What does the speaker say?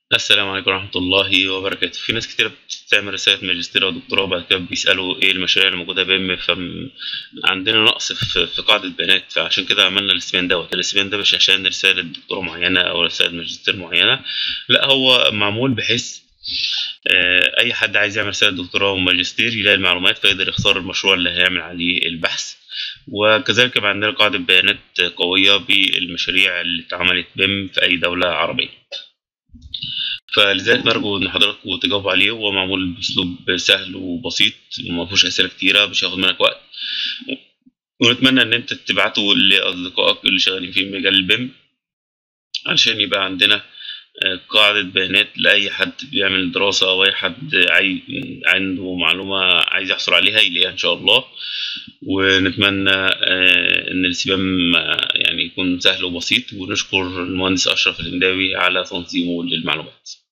السلام عليكم ورحمة الله وبركاته في ناس كتير بتعمل رسالة ماجستير أو دكتوراه وبعد كده بيسألوا إيه المشاريع اللي موجودة بيم فعندنا نقص في في قاعدة بيانات فعشان كده عملنا الاسبان دوت الاسبان ده مش عشان رسالة دكتوراه معينة أو رسالة ماجستير معينة لا هو معمول بحيث آه، أي حد عايز يعمل رسالة دكتوراه وماجستير يلاقي المعلومات فيقدر يختار المشروع اللي هيعمل عليه البحث وكذلك يبقى عندنا قاعدة بيانات قوية بالمشاريع اللي اتعملت بيم في أي دولة عربية. فلذلك نرجو ان حضراتكم تجاوبوا عليه هو معمول باسلوب سهل وبسيط وما فيهوش اسئله كتيره مش هياخد منك وقت ونتمنى ان انت تبعته لاصدقائك اللي شغالين في مجال البيم علشان يبقى عندنا آه، قاعدة بيانات لأي حد بيعمل دراسة أو أي حد عاي... عنده معلومة عايز يحصل عليها يلاقيها إن شاء الله ونتمنى آه، إن السبام آه، يعني يكون سهل وبسيط ونشكر المهندس أشرف الهنداوي على تنظيمه للمعلومات